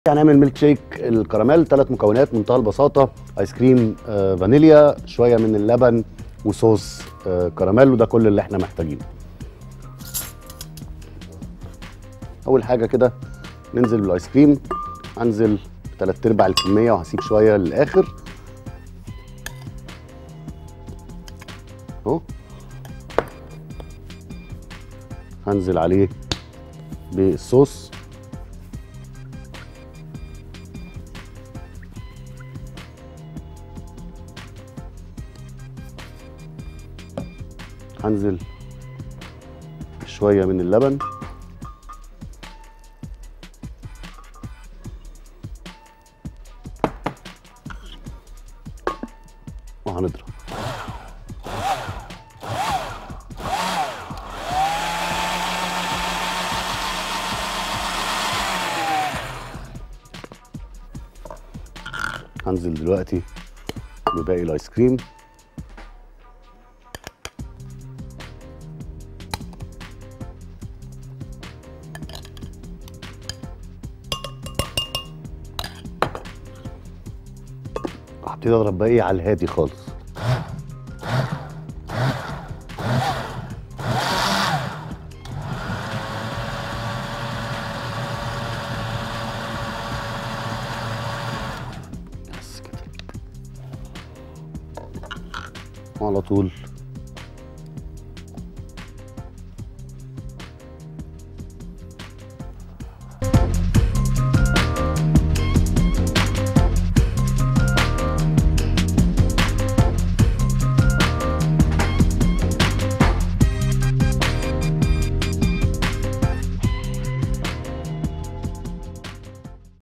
هنعمل ميلك شيك الكراميل ثلاث مكونات منتهى البساطه ايس كريم آه، فانيليا شويه من اللبن وصوص آه، كراميل وده كل اللي احنا محتاجينه اول حاجه كده ننزل بالايس كريم هنزل ثلاث ارباع الكميه وهسيب شويه للاخر اهو هنزل عليه بالصوص هنزل شويه من اللبن وهنضرب هنزل دلوقتي بباقي الايس كريم هبتدي اضرب بقى ايه على الهادي خالص بس كده وعلى طول